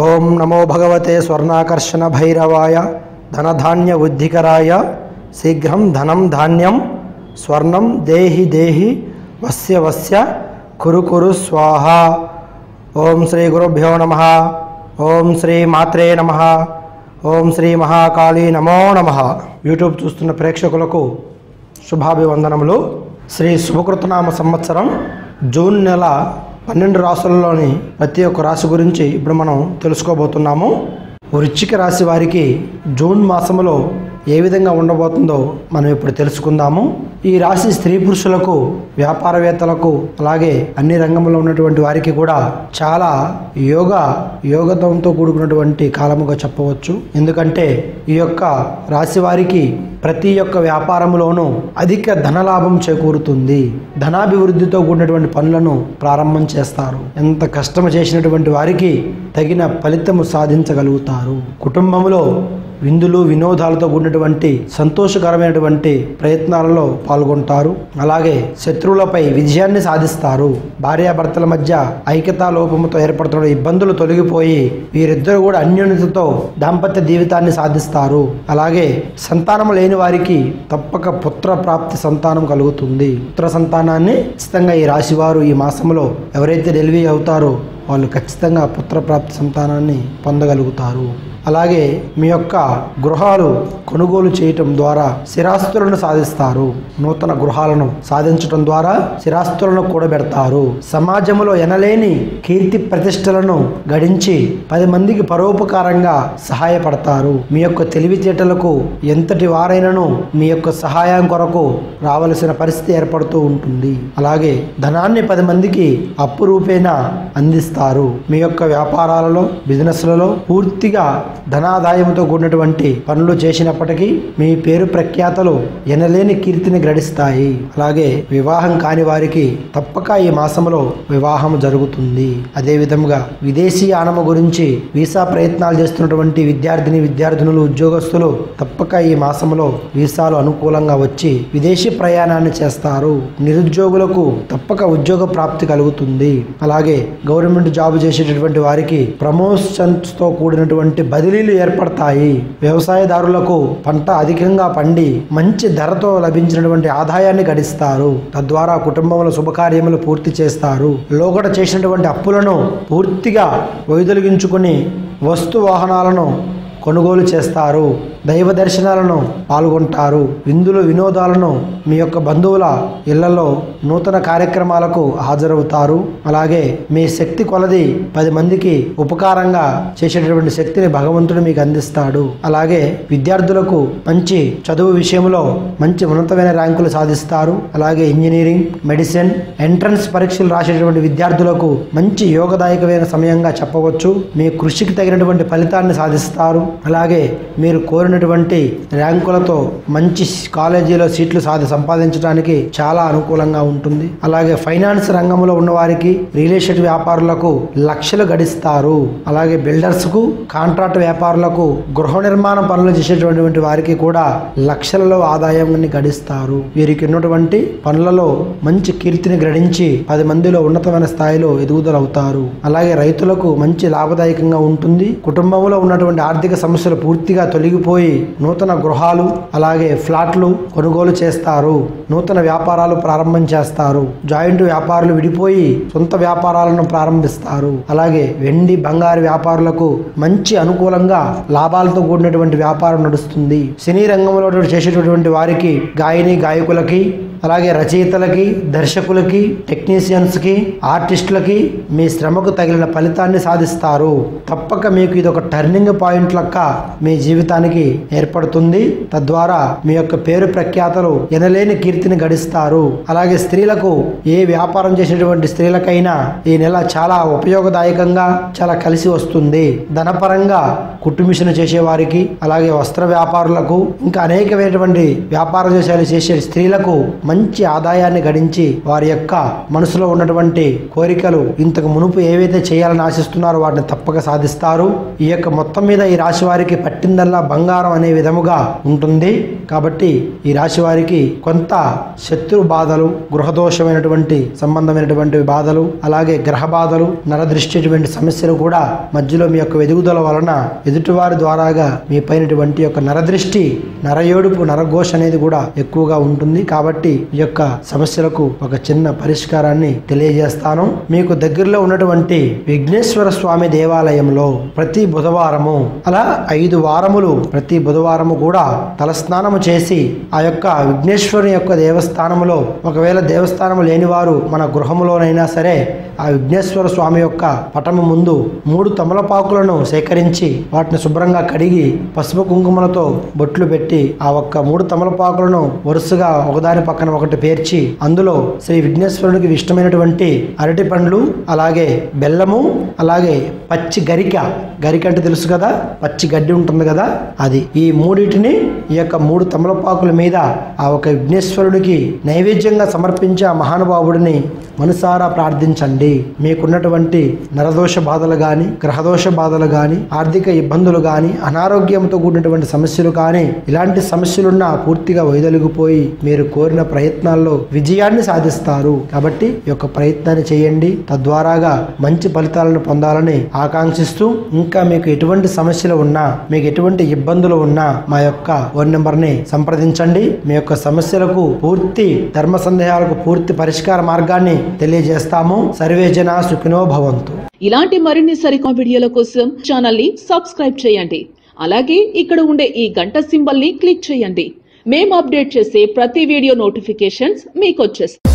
ఓం నమో భగవతే స్వర్ణాకర్షణ భైరవాయ ధనధాన్య ఉద్ధికరాయ శీఘ్రం ధనం ధాన్యం స్వర్ణం దేహి దేహి వస్య వస్య కురు కురు స్వాహ ఓం శ్రీ గురుభ్యో నమ ఓం శ్రీ మాత్రే నమ ఓం శ్రీ మహాకాళీ నమో నమ యూట్యూబ్ చూస్తున్న ప్రేక్షకులకు శుభాభివందనములు శ్రీ శుభకృతనామ సంవత్సరం జూన్ నెల పన్నెండు రాసులలోని ప్రతి ఒక్క రాశి గురించి ఇప్పుడు మనం తెలుసుకోబోతున్నాము వృశ్చిక రాశి వారికి జూన్ మాసములో ఏ విధంగా ఉండబోతుందో మనం ఇప్పుడు తెలుసుకుందాము ఈ రాశి స్త్రీ పురుషులకు వ్యాపారవేత్తలకు అలాగే అన్ని రంగంలో ఉన్నటువంటి వారికి కూడా చాలా యోగ యోగతంతో కూడుకున్నటువంటి కాలముగా చెప్పవచ్చు ఎందుకంటే ఈ యొక్క రాశి వారికి ప్రతి ఒక్క వ్యాపారములోనూ అధిక ధనలాభం చేకూరుతుంది ధనాభివృద్ధితో కూడినటువంటి పనులను ప్రారంభం చేస్తారు ఎంత కష్టం చేసినటువంటి వారికి తగిన ఫలితము సాధించగలుగుతారు కుటుంబంలో విందులు వినోదాలతో కూడినటువంటి సంతోషకరమైనటువంటి ప్రయత్నాలలో పాల్గొంటారు అలాగే శత్రువులపై విజయాన్ని సాధిస్తారు భార్యాభర్తల మధ్య ఐక్యతా లోపముతో ఏర్పడుతున్న ఇబ్బందులు తొలగిపోయి వీరిద్దరూ కూడా అన్యోన్యతతో దాంపత్య జీవితాన్ని సాధిస్తారు అలాగే సంతానం లేని వారికి తప్పక పుత్ర ప్రాప్తి సంతానం కలుగుతుంది పుత్ర సంతానాన్ని ఖచ్చితంగా ఈ రాశివారు ఈ మాసంలో ఎవరైతే డెలివరీ అవుతారో వాళ్ళు ఖచ్చితంగా పుత్ర ప్రాప్తి సంతానాన్ని పొందగలుగుతారు అలాగే మీ యొక్క గృహాలు కొనుగోలు చేయటం ద్వారా స్థిరాస్తులను సాధిస్తారు నూతన గృహాలను సాధించటం ద్వారా స్థిరాస్తులను కూడబెడతారు సమాజంలో ఎనలేని కీర్తి ప్రతిష్టలను గడించి పది మందికి పరోపకారంగా సహాయపడతారు మీ యొక్క తెలివితేటలకు ఎంతటి వారైనను మీ యొక్క సహాయం కొరకు రావలసిన పరిస్థితి ఏర్పడుతూ ఉంటుంది అలాగే ధనాన్ని పది మందికి అప్పు రూపేణా అందిస్తారు మీ యొక్క వ్యాపారాలలో బిజినెస్లలో పూర్తిగా ధనాదాయంతో కూడినటువంటి పనులు చేసినప్పటికీ మీ పేరు ప్రఖ్యాతలు ఎనలేని కీర్తిని గడిస్తాయి అలాగే వివాహం కాని వారికి తప్పక ఈ మాసంలో వివాహం జరుగుతుంది అదే విధముగా విదేశీ ఆనమ గురించి వీసా ప్రయత్నాలు చేస్తున్నటువంటి విద్యార్థిని విద్యార్థినులు ఉద్యోగస్తులు తప్పక ఈ మాసంలో వీసాలు అనుకూలంగా వచ్చి విదేశీ ప్రయాణాన్ని చేస్తారు నిరుద్యోగులకు తప్పక ఉద్యోగ ప్రాప్తి కలుగుతుంది అలాగే గవర్నమెంట్ జాబ్ చేసేటటువంటి వారికి ప్రమోషన్స్ తో కూడినటువంటి బదిలీలు ఏర్పడతాయి వ్యవసాయదారులకు పంట అధికంగా పండి మంచి ధరతో లభించినటువంటి ఆదాయాన్ని గడిస్తారు తద్వారా కుటుంబంలో శుభకార్యములు పూర్తి చేస్తారు లోగడ చేసినటువంటి అప్పులను పూర్తిగా వైదొలిగించుకుని వస్తు వాహనాలను కొనుగోలు చేస్తారు దైవ దర్శనాలను పాల్గొంటారు విందులు వినోదాలను మీ యొక్క బంధువుల ఇళ్లలో నూతన కార్యక్రమాలకు హాజరవుతారు అలాగే మీ శక్తి కొలది పది మందికి ఉపకారంగా చేసేటటువంటి శక్తిని భగవంతుడు మీకు అందిస్తాడు అలాగే విద్యార్థులకు మంచి చదువు విషయంలో మంచి ఉన్నతమైన ర్యాంకులు సాధిస్తారు అలాగే ఇంజనీరింగ్ మెడిసిన్ ఎంట్రన్స్ పరీక్షలు రాసేటటువంటి విద్యార్థులకు మంచి యోగదాయకమైన సమయంగా చెప్పవచ్చు మీ కృషికి తగినటువంటి ఫలితాన్ని సాధిస్తారు అలాగే మీరు కోరినటువంటి ర్యాంకులతో మంచి కాలేజీలో సీట్లు సాధి సంపాదించడానికి చాలా అనుకూలంగా ఉంటుంది అలాగే ఫైనాన్స్ రంగంలో ఉన్న వారికి రియల్ ఎస్టేట్ వ్యాపారులకు లక్షలు గడిస్తారు అలాగే బిల్డర్స్ కు కాంట్రాక్ట్ వ్యాపారులకు గృహ నిర్మాణ పనులు చేసేటటువంటి వారికి కూడా లక్షలలో ఆదాయాన్ని గడిస్తారు వీరికి ఉన్నటువంటి పనులలో మంచి కీర్తిని గ్రహించి పది మందిలో ఉన్నతమైన స్థాయిలో ఎదుగుదల అవుతారు అలాగే రైతులకు మంచి లాభదాయకంగా ఉంటుంది కుటుంబంలో ఉన్నటువంటి ఆర్థిక సమస్యలు పూర్తిగా తొలగిపోయి నూతన గృహాలు అలాగే ఫ్లాట్లు కొనుగోలు చేస్తారు నూతన వ్యాపారాలు ప్రారంభం చేస్తారు జాయింట్ వ్యాపారులు విడిపోయి సొంత వ్యాపారాలను ప్రారంభిస్తారు అలాగే వెండి బంగారు వ్యాపారులకు మంచి అనుకూలంగా లాభాలతో కూడినటువంటి వ్యాపారం నడుస్తుంది సినీ రంగంలో చేసేటటువంటి వారికి గాయని గాయకులకి అలాగే రచయితలకి దర్శకులకి టెక్నీషియన్స్కి ఆర్టిస్టులకి మీ శ్రమకు తగిలిన ఫలితాన్ని సాధిస్తారు తప్పక మీకు ఇది ఒక టర్నింగ్ పాయింట్ లెక్క మీ జీవితానికి ఏర్పడుతుంది తద్వారా మీ యొక్క పేరు ప్రఖ్యాతలు ఎనలేని కీర్తిని గడిస్తారు అలాగే స్త్రీలకు ఏ వ్యాపారం చేసేటువంటి స్త్రీలకైనా ఈ నెల చాలా ఉపయోగదాయకంగా చాలా కలిసి వస్తుంది ధనపరంగా కుటుంబిషన్ చేసేవారికి అలాగే వస్త్ర వ్యాపారులకు ఇంకా అనేకమైనటువంటి వ్యాపారం చేసే చేసే స్త్రీలకు మంచి మంచి ఆదాయాన్ని గడించి వారి యొక్క మనసులో ఉన్నటువంటి కోరికలు ఇంతకు మునుపు ఏవైతే చేయాలని ఆశిస్తున్నారో వాటిని తప్పక సాధిస్తారు ఈ యొక్క మొత్తం మీద ఈ రాశి వారికి పట్టిందల్లా బంగారం అనే విధముగా ఉంటుంది కాబట్టి ఈ రాశి వారికి కొంత శత్రు బాధలు గృహదోషమైనటువంటి సంబంధమైనటువంటి బాధలు అలాగే గ్రహ బాధలు నరదృష్టి వంటి సమస్యలు కూడా మధ్యలో మీ యొక్క ఎదుగుదల వలన ఎదుటివారి ద్వారాగా మీ పైనటువంటి యొక్క నరదృష్టి నరయోడుపు నరఘోష అనేది కూడా ఎక్కువగా ఉంటుంది కాబట్టి ఈ యొక్క సమస్యలకు ఒక చిన్న పరిష్కారాన్ని తెలియజేస్తాను మీకు దగ్గరలో ఉన్నటువంటి విఘ్నేశ్వర స్వామి దేవాలయంలో ప్రతి బుధవారము అలా ఐదు వారములు ప్రతి బుధవారము కూడా తలస్నానము చేసి ఆ యొక్క విఘ్నేశ్వరుని యొక్క దేవస్థానములో ఒకవేళ దేవస్థానము లేనివారు మన గృహములోనైనా సరే ఆ విఘ్నేశ్వర స్వామి యొక్క పటము ముందు మూడు తమలపాకులను సేకరించి వాటిని శుభ్రంగా కడిగి పసుపు కుంకుమలతో బొట్లు పెట్టి ఆ ఒక్క మూడు తమలపాకులను వరుసగా ఒకదాని పక్కన ఒకటి పేర్చి అందులో శ్రీ విఘ్నేశ్వరునికి ఇష్టమైనటువంటి అరటి పండ్లు అలాగే బెల్లము అలాగే పచ్చి గరిక గరిక అంటే తెలుసు కదా పచ్చి గడ్డి ఉంటుంది కదా అది ఈ మూడిటిని ఈ యొక్క మూడు తమలపాకుల మీద ఆ ఒక విఘ్నేశ్వరుడికి నైవేద్యంగా సమర్పించే ఆ మహానుభావుడిని మనసారా ప్రార్థించండి మీకున్నటువంటి నరదోష బాధలు గాని గ్రహదోష బాధలు గాని ఆర్థిక ఇబ్బందులు గాని అనారోగ్యంతో కూడినటువంటి సమస్యలు కానీ ఇలాంటి సమస్యలున్నా పూర్తిగా వైదొలిగిపోయి మీరు కోరిన ప్రయత్నాల్లో విజయాన్ని సాధిస్తారు కాబట్టి ఈ యొక్క ప్రయత్నాన్ని చేయండి తద్వారాగా మంచి ఫలితాలను పొందాలని ఆకాంక్షిస్తూ ఇంకా మీకు ఎటువంటి సమస్యలు ఉన్నా మీకు ఎటువంటి ఇబ్బందులు ఉన్నా మా యొక్క ఫోన్ నెంబర్ ని సంప్రదించండి మీ యొక్క సమస్యలకు పూర్తి ధర్మ సందేహాలకు పూర్తి పరిష్కార మార్గాన్ని తెలియజేస్తాము సర్వే జన సుఖినో భవంతు ఇలాంటి మరిన్ని సరికొత్త వీడియోల కోసం ఛానల్ ని సబ్స్క్రైబ్ చేయండి అలాగే ఇక్కడ ఉండే ఈ గంట సింబల్ ని క్లిక్ చేయండి మేము అప్డేట్ చేసే ప్రతి వీడియో నోటిఫికేషన్స్ మీకు వచ్చేస్తాయి